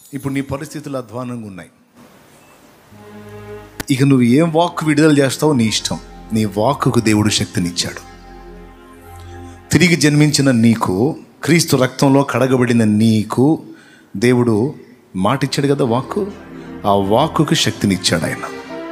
ఇప్పుడు నీ పరిస్థితులు అధ్వానంగా ఉన్నాయి ఇక నువ్వు ఏం వాక్ విడుదల చేస్తావో నీ ఇష్టం నీ వాక్కుకు దేవుడు శక్తినిచ్చాడు తిరిగి జన్మించిన నీకు క్రీస్తు రక్తంలో కడగబడిన నీకు దేవుడు మాటిచ్చాడు కదా వాక్కు ఆ వాక్కుకు శక్తినిచ్చాడు ఆయన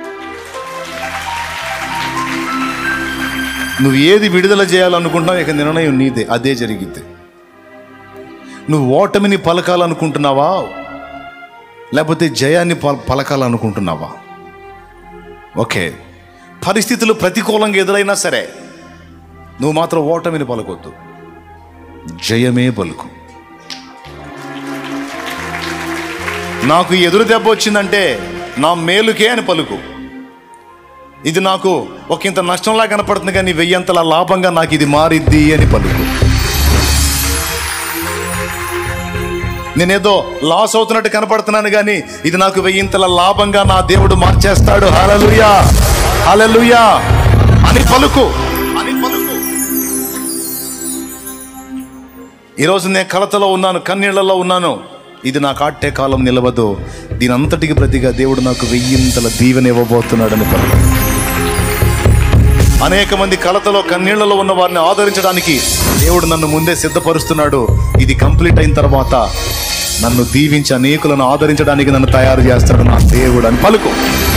నువ్వు ఏది విడుదల చేయాలనుకుంటున్నావు ఇక నిర్ణయం నీదే అదే జరిగిద్ది నువ్వు ఓటమిని పలకాలనుకుంటున్నావా లేకపోతే జయాన్ని పల పలకాలనుకుంటున్నావా ఓకే పరిస్థితులు ప్రతికూలంగా ఎదురైనా సరే నువ్వు మాత్రం ఓటమిని పలకొద్దు జయమే పలుకు నాకు ఎదురు దెబ్బ వచ్చిందంటే నా మేలుకే అని పలుకు ఇది నాకు ఒక ఇంత నష్టంలా కనపడుతుంది కానీ వెయ్యంతల లాభంగా నాకు ఇది మారిద్ది అని పలుకు నేనేదో లాస్ అవుతున్నట్టు కనపడుతున్నాను కానీ ఇది నాకు వెయ్యింతల లాభంగా నా దేవుడు మార్చేస్తాడు హలలుయా హలలుయా అని పలుకు అని పలుకు ఈరోజు నేను కలతలో ఉన్నాను కన్నీళ్లలో ఉన్నాను ఇది నా కాట్టే కాలం నిలవదు దీని అంతటికి ప్రతిగా దేవుడు నాకు వెయ్యింతల దీవెన ఇవ్వబోతున్నాడని పలుకు అనేక మంది కలతలో కన్నీళ్లలో ఉన్న వారిని ఆదరించడానికి దేవుడు నన్ను ముందే సిద్ధపరుస్తున్నాడు ఇది కంప్లీట్ అయిన తర్వాత నన్ను దీవించి అనేకులను ఆదరించడానికి నన్ను తయారు చేస్తాడు నా దేవుడు అని పలుకు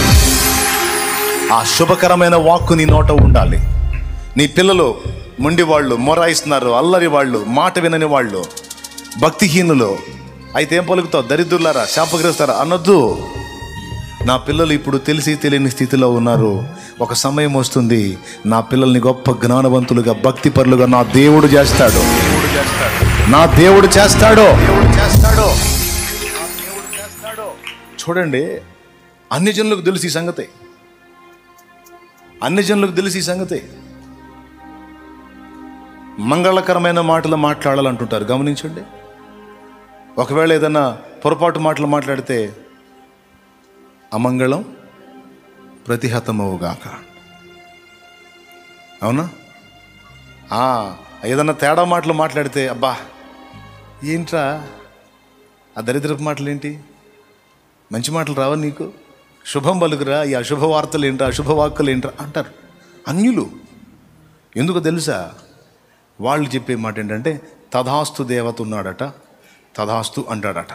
ఆ శుభకరమైన వాక్కు నీ నోట ఉండాలి నీ పిల్లలు మొండి వాళ్ళు మొరాయిస్తున్నారు అల్లరి వాళ్ళు మాట వినని వాళ్ళు భక్తిహీనులు అయితే ఏం పలుకుతావు దరిద్రులారా శాపగ్రస్తారా అనొద్దు నా పిల్లలు ఇప్పుడు తెలిసి తెలియని స్థితిలో ఉన్నారు ఒక సమయం వస్తుంది నా పిల్లల్ని గొప్ప జ్ఞానవంతులుగా భక్తిపరులుగా నా దేవుడు చేస్తాడు నా దేవుడు చేస్తాడు చేస్తాడు చూడండి అన్ని జనులకు తెలుసు ఈ సంగతి అన్ని జనులకు తెలుసు ఈ సంగతి మంగళకరమైన మాటలు మాట్లాడాలంటుంటారు గమనించండి ఒకవేళ ఏదైనా పొరపాటు మాటలు మాట్లాడితే అమంగళం ప్రతిహతమవుగాక అవునా ఆ, ఏదన్నా తేడా మాటలు మాట్లాడితే అబ్బా ఏంట్రా ఆ దరిద్రపు మాటలు ఏంటి మంచి మాటలు రావా నీకు శుభం పలుకురా ఈ అశుభ వార్తలు ఏంట్రా అశుభ వాక్కులు ఏంట్రా అంటారు అన్యులు ఎందుకు తెలుసా వాళ్ళు చెప్పే మాట ఏంటంటే తథాస్తు దేవత ఉన్నాడట తథాస్తు అంటాడట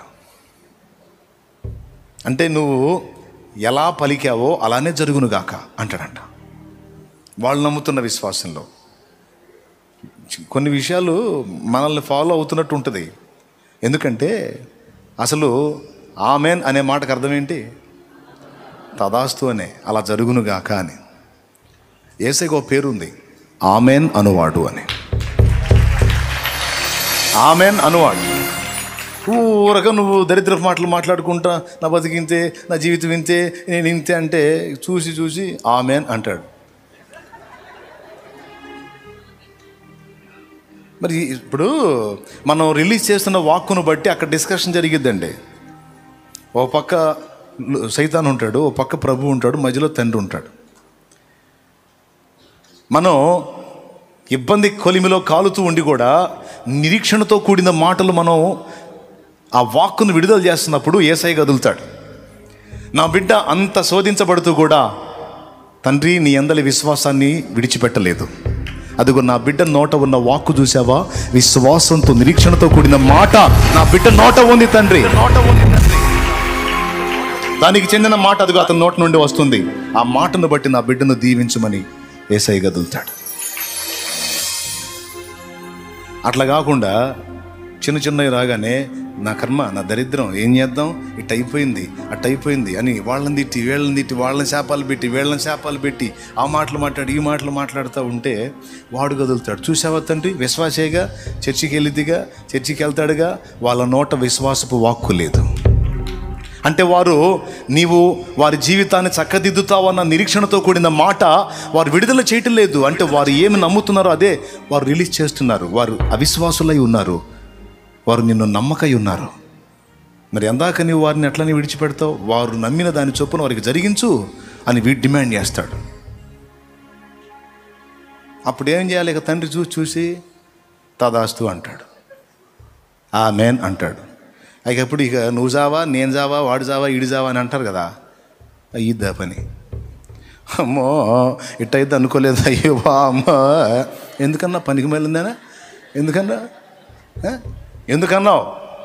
అంటే నువ్వు ఎలా పలికావో అలానే జరుగునుగాక అంటాడంట వాళ్ళు నమ్ముతున్న విశ్వాసంలో కొన్ని విషయాలు మనల్ని ఫాలో అవుతున్నట్టు ఉంటుంది ఎందుకంటే అసలు ఆమెన్ అనే మాటకు అర్థం ఏంటి తదాస్తు అనే అలా జరుగునుగాక అని ఏసైకి ఒక పేరు ఉంది ఆమెన్ అనువాడు అని ఆమెన్ అనువాడు ఊరక నువ్వు దరిద్రపు మాటలు మాట్లాడుకుంటా నా బతికింతే నా జీవితం ఇంతే నేను ఇంతే అంటే చూసి చూసి ఆమెన్ అంటాడు మరి ఇప్పుడు మనం రిలీజ్ చేస్తున్న వాక్కును బట్టి అక్కడ డిస్కషన్ జరిగిద్దండి ఓ పక్క సైతాన్ ఉంటాడు ఓ పక్క ప్రభు ఉంటాడు మధ్యలో తండ్రి ఉంటాడు మనం ఇబ్బంది కొలిమిలో కాలుతూ ఉండి కూడా నిరీక్షణతో కూడిన మాటలు మనం ఆ వాక్కును విడుదల చేస్తున్నప్పుడు ఏసై కదులుతాడు నా బిడ్డ అంత శోధించబడుతూ కూడా తండ్రి నీ అందలి విశ్వాసాన్ని విడిచిపెట్టలేదు అదిగో నా బిడ్డ నోట ఉన్న వాక్కు చూసావా విశ్వాసంతో నిరీక్షణతో కూడిన మాట నా బిడ్డ నోట ఉంది తండ్రి నోట ఉంది తండ్రి దానికి చెందిన మాట అదిగో అతని నోట నుండి వస్తుంది ఆ మాటను బట్టి నా బిడ్డను దీవించమని ఏసై గదులుతాడు అట్లా కాకుండా చిన్న చిన్నవి రాగానే నా కర్మ నా దరిద్రం ఏం చేద్దాం ఇట్ అయిపోయింది అట్ అయిపోయింది అని వాళ్ళని తిట్టి వీళ్ళని తిట్టి వాళ్ళని శాపాలు పెట్టి వీళ్ళని శాపాలు పెట్టి ఆ మాటలు మాట్లాడి ఈ మాటలు మాట్లాడుతూ ఉంటే వాడు కదులుతాడు చూసావా తండ్రి విశ్వాసేగా చర్చికి వెళ్ళిద్దిగా చర్చికి వెళ్తాడుగా వాళ్ళ నోట విశ్వాసపు వాక్కు లేదు అంటే వారు నీవు వారి జీవితాన్ని చక్కదిద్దుతావన్న నిరీక్షణతో కూడిన మాట వారు విడుదల చేయటం లేదు అంటే వారు ఏమి నమ్ముతున్నారో అదే వారు రిలీజ్ చేస్తున్నారు వారు అవిశ్వాసులై ఉన్నారు వారు నిన్ను నమ్మకై ఉన్నారు మరి ఎందాక నీవు వారిని ఎట్లని విడిచిపెడతావు వారు నమ్మిన దాని చొప్పున వారికి జరిగించు అని వీ డిమాండ్ చేస్తాడు అప్పుడు ఏం చేయాలి ఇక తండ్రి చూసి చూసి తదాస్తు అంటాడు ఆ మేన్ అంటాడు ఇక ఎప్పుడు ఇక నువ్వు జావా నేను జావా వాడు జావా ఈడు జావా అని అంటారు కదా అయ్యిద్దా పని అమ్మో ఇట్టయితే అనుకోలేదు అయ్యో అమ్మో ఎందుకన్నా పనికి వెళ్ళిందేనా ఎందుకన్నా ఆ? ఎందుకన్నావు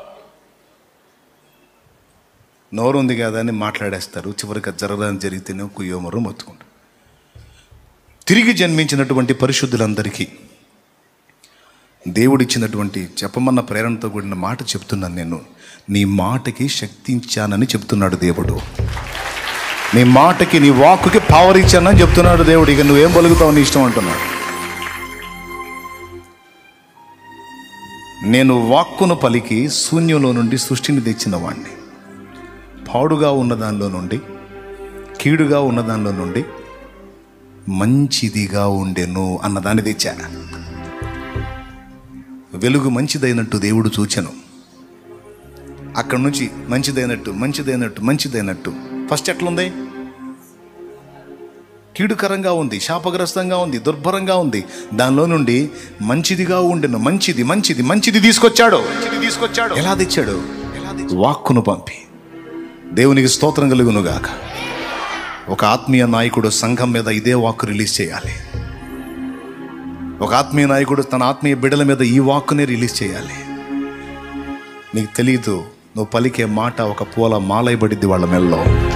నోరు ఉంది కదా అని మాట్లాడేస్తారు చివరికి అది జరగడానికి జరిగితేనే కుయ్యోమరు మొత్తుకుంటారు తిరిగి జన్మించినటువంటి పరిశుద్ధులందరికీ దేవుడిచ్చినటువంటి చెప్పమన్న ప్రేరణతో కూడిన మాట చెప్తున్నాను నేను నీ మాటకి శక్తి ఇచ్చానని చెప్తున్నాడు దేవుడు నీ మాటకి నీ వాక్కుకి పవర్ ఇచ్చానని చెప్తున్నాడు దేవుడు ఇక నువ్వేం పలుకుతావు నీ ఇష్టం అంటున్నాడు నేను వాక్కును పలికి శూన్యంలో నుండి సృష్టిని తెచ్చిన వాణ్ణి పాడుగా ఉన్న దానిలో నుండి కీడుగా ఉన్న దానిలో నుండి మంచిదిగా ఉండెను అన్నదాన్ని తెచ్చా వెలుగు మంచిదైనట్టు దేవుడు చూచెను అక్కడి నుంచి మంచిదైనట్టు మంచిదైనట్టు మంచిదైనట్టు ఫస్ట్ ఎట్లుంది కీడుకరంగా ఉంది శాపగ్రస్తంగా ఉంది దుర్భరంగా ఉంది దానిలో నుండి మంచిదిగా ఉండెను మంచిది మంచిది మంచిది తీసుకొచ్చాడు మంచిది తీసుకొచ్చాడు ఎలా తెచ్చాడు వాక్కును పంపి దేవునికి స్తోత్రం కలుగును గాక ఒక ఆత్మీయ నాయకుడు సంఘం మీద ఇదే వాక్కు రిలీజ్ చేయాలి ఒక ఆత్మీయ నాయకుడు తన ఆత్మీయ బిడ్డల మీద ఈ వాక్కునే రిలీజ్ చేయాలి నీకు తెలియదు నువ్వు పలికే మాట ఒక పూల మాలైబడిద్ది వాళ్ళ మెల్లో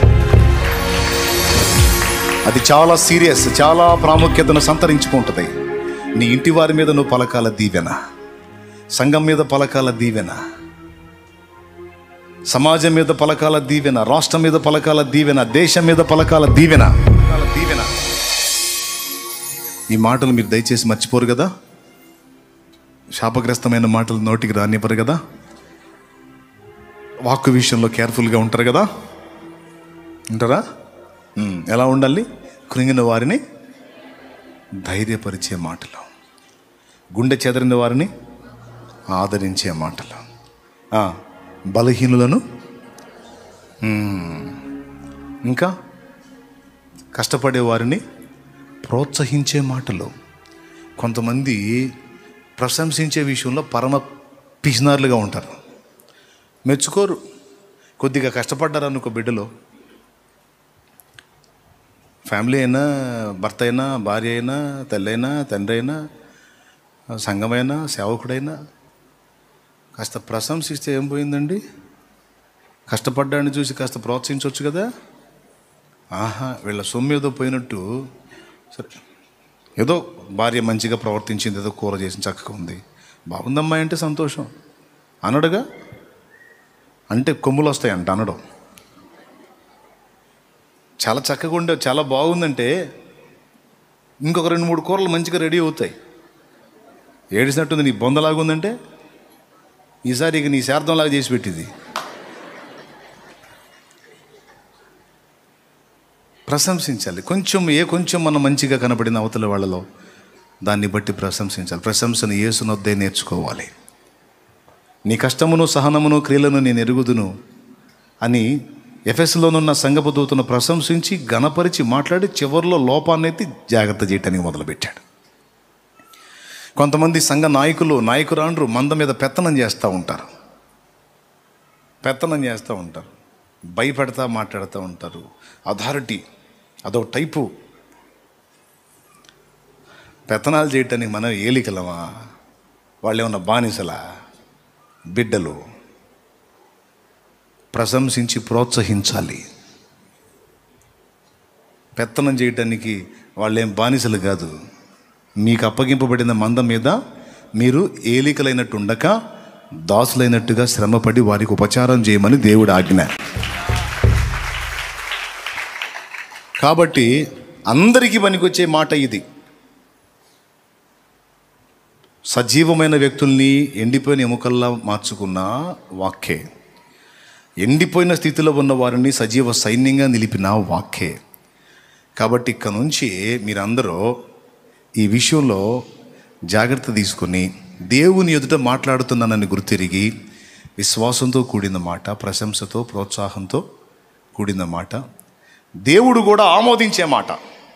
అది చాలా సీరియస్ చాలా ప్రాముఖ్యతను సంతరించుకుంటుంది నీ ఇంటి వారి మీద నువ్వు పలకాల దీవెన సంఘం మీద పలకాల దీవెన సమాజం మీద పలకాల దీవెన రాష్ట్రం మీద పలకాల దీవెన దేశం మీద పలకాల దీవెన దీవెన ఈ మాటలు మీరు దయచేసి మర్చిపోరు కదా శాపగ్రస్తమైన మాటలు నోటికి రానివ్వరు కదా వాక్కు విషయంలో కేర్ఫుల్గా ఉంటారు కదా ఉంటారా ఉమ్, ఎలా ఉండాలి కృంగిన వారిని ధైర్యపరిచే మాటలు గుండె చెదరిన వారిని ఆదరించే మాటలు ఆ, బలహీనులను ఉమ్, ఇంకా కష్టపడే వారిని ప్రోత్సహించే మాటలు కొంతమంది ప్రశంసించే విషయంలో పరమ పిసినారులుగా ఉంటారు మెచ్చుకోరు కొద్దిగా కష్టపడ్డారు అనుకో బిడ్డలో ఫ్యామిలీ అయినా భర్త అయినా భార్య అయినా తల్లి అయినా తండ్రి అయినా సంఘమైనా సేవకుడైనా కాస్త ప్రశంసిస్తే ఏం పోయిందండి కష్టపడ్డాన్ని చూసి కాస్త ప్రోత్సహించవచ్చు కదా ఆహా వీళ్ళ సొమ్ము ఏదో పోయినట్టు సరే ఏదో భార్య మంచిగా ప్రవర్తించింది ఏదో కూర చేసి చక్కగా ఉంది బాగుందమ్మాయి అంటే సంతోషం అనడుగా అంటే కొమ్ములు వస్తాయంట అనడం చాలా చక్కగా ఉండే చాలా బాగుందంటే ఇంకొక రెండు మూడు కూరలు మంచిగా రెడీ అవుతాయి ఏడిసినట్టుంది నీ బొందలాగా ఉందంటే ఈసారి ఇక నీ శార్థంలాగా చేసి పెట్టింది ప్రశంసించాలి కొంచెం ఏ కొంచెం మనం మంచిగా కనబడిన అవతల వాళ్ళలో దాన్ని బట్టి ప్రశంసించాలి ప్రశంసను ఏసునొద్దే నేర్చుకోవాలి నీ కష్టమును సహనమును క్రియలను నేను ఎరుగుదును అని ఎఫ్ఎస్లోనున్న సంగపు దూతను ప్రశంసించి గణపరిచి మాట్లాడి చివరిలో లోపాన్నైతే జాగ్రత్త చేయటానికి మొదలుపెట్టాడు కొంతమంది సంఘ నాయకులు నాయకురాండ్రు మంద మీద పెత్తనం చేస్తూ ఉంటారు పెత్తనం చేస్తూ ఉంటారు భయపెడతా మాట్లాడుతూ ఉంటారు అథారిటీ అదో టైపు పెత్తనాలు చేయటానికి మనం ఏలికలమా వాళ్ళు ఏమన్నా బానిసలా బిడ్డలు ప్రశంసించి ప్రోత్సహించాలి పెత్తనం చేయటానికి వాళ్ళేం బానిసలు కాదు మీకు అప్పగింపబడిన మందం మీద మీరు ఏలికలైనట్టు ఉండక దాసులైనట్టుగా శ్రమపడి వారికి ఉపచారం చేయమని దేవుడు ఆజ్ఞ కాబట్టి అందరికీ పనికొచ్చే మాట ఇది సజీవమైన వ్యక్తుల్ని ఎండిపోయిన ఎముకల్లా మార్చుకున్న వాక్యే ఎండిపోయిన స్థితిలో ఉన్న వారిని సజీవ సైన్యంగా నిలిపిన వాక్యే కాబట్టి ఇక్కడ నుంచి మీరందరూ ఈ విషయంలో జాగ్రత్త తీసుకొని దేవుని ఎదుట మాట్లాడుతున్నానని గుర్తిరిగి విశ్వాసంతో కూడిన మాట ప్రశంసతో ప్రోత్సాహంతో కూడిన మాట దేవుడు కూడా ఆమోదించే మాట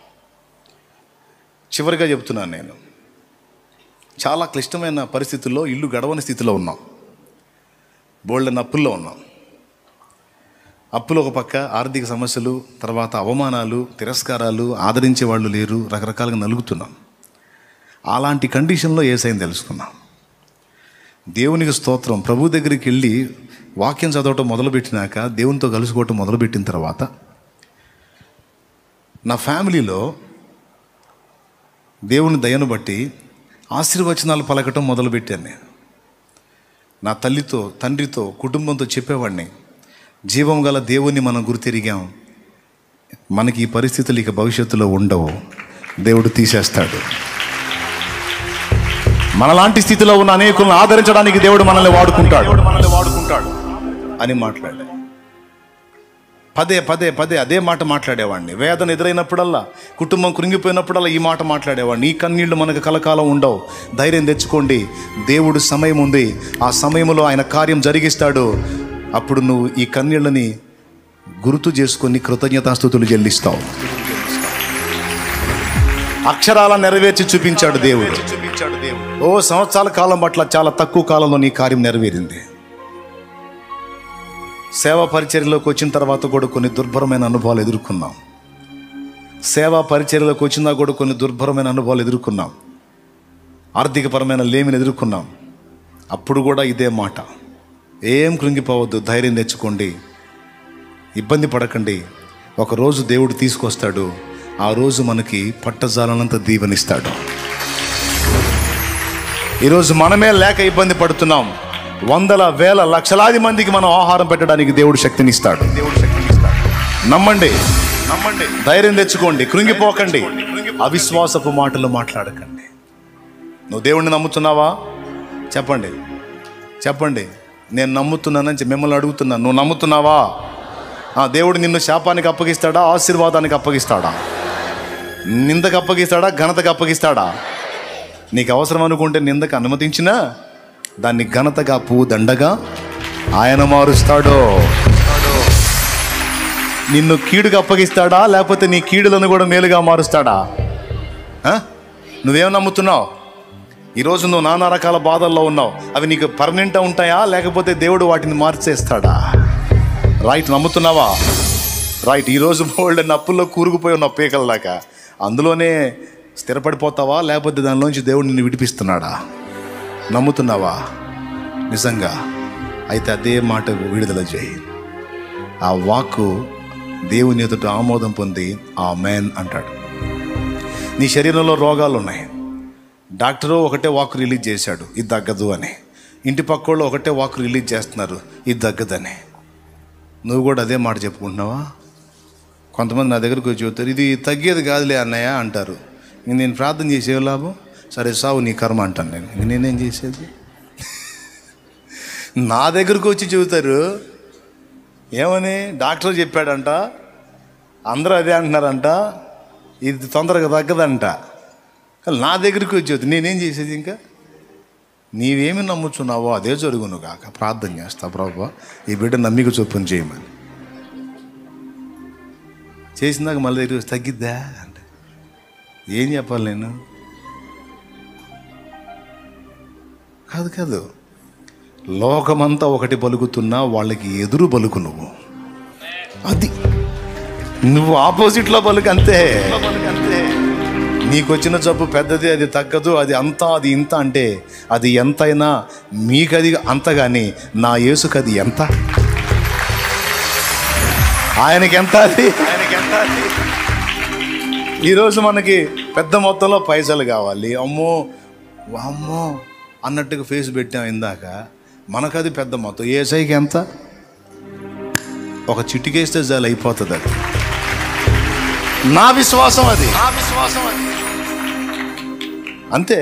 చివరిగా చెప్తున్నాను నేను చాలా క్లిష్టమైన పరిస్థితుల్లో ఇల్లు గడవని స్థితిలో ఉన్నాం బోల్డెన్ అప్పుల్లో ఉన్నాం అప్పులు ఒక పక్క ఆర్థిక సమస్యలు తర్వాత అవమానాలు తిరస్కారాలు ఆదరించే వాళ్ళు లేరు రకరకాలుగా నలుగుతున్నాం అలాంటి కండిషన్లో ఏసైని తెలుసుకున్నాం దేవునికి స్తోత్రం ప్రభు దగ్గరికి వెళ్ళి వాక్యం చదవటం మొదలుపెట్టినాక దేవునితో కలుసుకోవటం మొదలుపెట్టిన తర్వాత నా ఫ్యామిలీలో దేవుని దయను బట్టి ఆశీర్వచనాలు పలకటం మొదలుపెట్టాను నేను నా తల్లితో తండ్రితో కుటుంబంతో చెప్పేవాడిని జీవం గల దేవుణ్ణి మనం గుర్తిరిగాం మనకి ఈ పరిస్థితులు ఇక భవిష్యత్తులో ఉండవు దేవుడు తీసేస్తాడు మనలాంటి స్థితిలో ఉన్న అనేకులను ఆదరించడానికి దేవుడు మనల్ని వాడుకుంటాడు మనల్ని వాడుకుంటాడు అని మాట్లాడా పదే పదే పదే అదే మాట మాట్లాడేవాడిని వేదన ఎదురైనప్పుడల్లా కుటుంబం కృంగిపోయినప్పుడల్లా ఈ మాట మాట్లాడేవాడిని ఈ కన్నీళ్లు మనకు కలకాలం ఉండవు ధైర్యం తెచ్చుకోండి దేవుడు సమయం ఉంది ఆ సమయంలో ఆయన కార్యం జరిగిస్తాడు అప్పుడు నువ్వు ఈ కన్నీళ్ళని గుర్తు చేసుకొని కృతజ్ఞతాస్థుతులు చెల్లిస్తావు అక్షరాల నెరవేర్చి చూపించాడు దేవుడు చూపించాడు దేవుడు ఓ సంవత్సరాల కాలం పట్ల చాలా తక్కువ కాలంలో నీ కార్యం నెరవేరింది సేవా పరిచర్యలోకి వచ్చిన తర్వాత కూడా కొన్ని దుర్భరమైన అనుభవాలు ఎదుర్కొన్నాం సేవా పరిచర్యలోకి వచ్చినా కూడా కొన్ని దుర్భరమైన అనుభవాలు ఎదుర్కొన్నాం ఆర్థికపరమైన లేమిని ఎదుర్కొన్నాం అప్పుడు కూడా ఇదే మాట ఏం కృంగిపోవద్దు ధైర్యం తెచ్చుకోండి ఇబ్బంది పడకండి ఒకరోజు దేవుడు తీసుకొస్తాడు ఆ రోజు మనకి పట్టజాలనంత దీవెనిస్తాడు ఈరోజు మనమే లేక ఇబ్బంది పడుతున్నాం వందల వేల లక్షలాది మందికి మనం ఆహారం పెట్టడానికి దేవుడు శక్తినిస్తాడు దేవుడు శక్తినిస్తాడు నమ్మండి నమ్మండి ధైర్యం తెచ్చుకోండి కృంగిపోకండి అవిశ్వాసపు మాటలు మాట్లాడకండి నువ్వు దేవుణ్ణి నమ్ముతున్నావా చెప్పండి చెప్పండి నేను నమ్ముతున్నానని చెప్పి మిమ్మల్ని అడుగుతున్నాను నువ్వు నమ్ముతున్నావా ఆ దేవుడు నిన్ను శాపానికి అప్పగిస్తాడా ఆశీర్వాదానికి అప్పగిస్తాడా నిందకు అప్పగిస్తాడా ఘనతకు అప్పగిస్తాడా నీకు అవసరం అనుకుంటే నిందకు అనుమతించినా దాన్ని ఘనతగా పువ్వు దండగా ఆయన మారుస్తాడు నిన్ను కీడుగా అప్పగిస్తాడా లేకపోతే నీ కీడులను కూడా మేలుగా మారుస్తాడా ఆ? నువ్వేం నమ్ముతున్నావు ఈరోజు నువ్వు నానా రకాల బాధల్లో ఉన్నావు అవి నీకు పర్మనెంట్గా ఉంటాయా లేకపోతే దేవుడు వాటిని మార్చేస్తాడా రైట్ నమ్ముతున్నావా రైట్ ఈరోజు బోల్డ్ నప్పుల్లో కూరుకుపోయి ఉన్న పీకల దాకా అందులోనే స్థిరపడిపోతావా లేకపోతే దానిలోంచి దేవుడు నిన్ను విడిపిస్తున్నాడా నమ్ముతున్నావా నిజంగా అయితే అదే మాట విడుదల చేయి ఆ వాక్కు దేవుని ఎదుట ఆమోదం పొంది ఆ మేన్ అంటాడు నీ శరీరంలో రోగాలు ఉన్నాయి డాక్టరు ఒకటే వాక్ రిలీజ్ చేశాడు ఇది తగ్గదు అని ఇంటి పక్కోళ్ళు ఒకటే వాక్ రిలీజ్ చేస్తున్నారు ఇది తగ్గదని నువ్వు కూడా అదే మాట చెప్పుకుంటున్నావా కొంతమంది నా దగ్గరకు వచ్చి చెబుతారు ఇది తగ్గేది కాదులే అన్నయ్య అంటారు ఇంక నేను ప్రార్థన చేసే లాభం సరే సావు నీ కర్మ అంటాను నేను ఇంక నేనేం చేసేది నా దగ్గరకు వచ్చి చెబుతారు ఏమని డాక్టర్ చెప్పాడంట అందరూ అదే అంటున్నారంట ఇది తొందరగా తగ్గదంట కానీ నా దగ్గరికి వచ్చేది నేనేం చేసేది ఇంకా నీవేమి నమ్ముచున్నావో అదే జరుగును కాక ప్రార్థన చేస్తా ప్రభు ఈ బిడ్డ నమ్మిక చొప్పున చేయమని చేసినాక మళ్ళీ దగ్గర వచ్చి తగ్గిద్దా అంటే ఏం చెప్పాలి నేను కాదు కాదు లోకమంతా ఒకటి పలుకుతున్నా వాళ్ళకి ఎదురు పలుకు నువ్వు అది నువ్వు ఆపోజిట్లో పలుకు అంతే నీకు వచ్చిన జబ్బు పెద్దది అది తగ్గదు అది అంత అది ఇంత అంటే అది ఎంతైనా మీకది అంత కానీ నా యేసుకు అది ఎంత ఆయనకి ఎంత అది ఆయనకి ఎంత అది ఈరోజు మనకి పెద్ద మొత్తంలో పైసలు కావాలి అమ్మో అమ్మో అన్నట్టుగా ఫేస్ పెట్టాం ఇందాక మనకది పెద్ద మొత్తం ఏసైకి ఎంత ఒక చిటికేస్తే చాలు అయిపోతుంది అది నా విశ్వాసం అది నా విశ్వాసం అది అంతే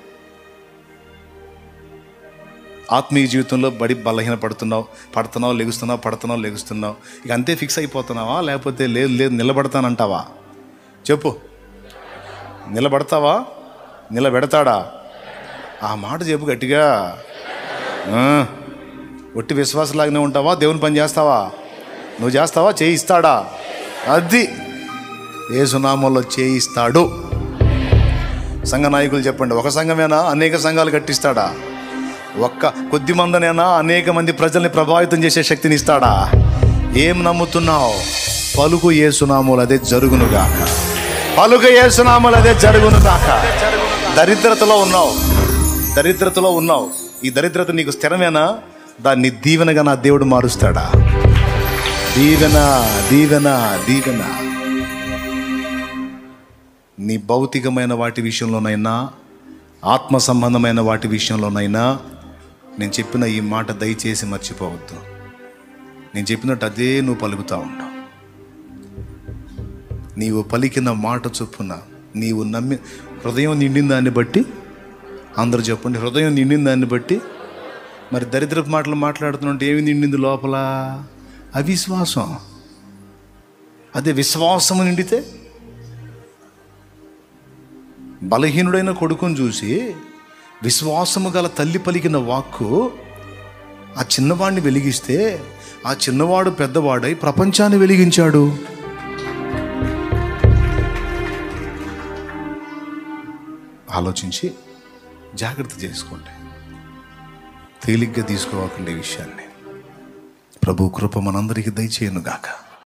ఆత్మీయ జీవితంలో బడి బలహీన పడుతున్నావు పడుతున్నావు లెగుస్తున్నావు పడుతున్నావు లెగుస్తున్నావు ఇక అంతే ఫిక్స్ అయిపోతున్నావా లేకపోతే లేదు లేదు నిలబడతానంటావా చెప్పు నిలబడతావా నిలబెడతాడా ఆ మాట చెప్పు గట్టిగా ఆ, ఒట్టి విశ్వాసలాగానే ఉంటావా దేవుని పని చేస్తావా నువ్వు చేస్తావా చేయిస్తాడా అది ఏ సునామంలో చేయిస్తాడు సంఘ నాయకులు చెప్పండి ఒక సంఘమేనా అనేక సంఘాలు కట్టిస్తాడా ఒక్క కొద్ది మందినైనా అనేక మంది ప్రజల్ని ప్రభావితం చేసే శక్తిని ఇస్తాడా ఏం నమ్ముతున్నావు పలుకు ఏసునాములు అదే జరుగునుగాక పలుకు ఏసునాములు అదే జరుగునుగాక దరిద్రతలో ఉన్నావు దరిద్రతలో ఉన్నావు ఈ దరిద్రత నీకు స్థిరమేనా దాన్ని దీవెనగా నా దేవుడు మారుస్తాడా దీవెన దీవెన దీవెన నీ భౌతికమైన వాటి విషయంలోనైనా ఆత్మ సంబంధమైన వాటి విషయంలోనైనా నేను చెప్పిన ఈ మాట దయచేసి మర్చిపోవద్దు నేను చెప్పినట్టు అదే నువ్వు పలుకుతా ఉంటావు నీవు పలికిన మాట చొప్పున నీవు నమ్మి హృదయం నిండిన దాన్ని బట్టి అందరూ చెప్పండి హృదయం నిండిన దాన్ని బట్టి మరి దరిద్రపు మాటలు మాట్లాడుతున్నట్టు ఏమి నిండింది లోపల అవిశ్వాసం అదే విశ్వాసము నిండితే బలహీనుడైన కొడుకును చూసి విశ్వాసము గల తల్లి పలికిన వాక్కు ఆ చిన్నవాడిని వెలిగిస్తే ఆ చిన్నవాడు పెద్దవాడై ప్రపంచాన్ని వెలిగించాడు ఆలోచించి జాగ్రత్త చేసుకోండి తేలిగ్గా తీసుకోవాలండి ఈ విషయాన్ని ప్రభు కృప మనందరికీ దయచేయను గాక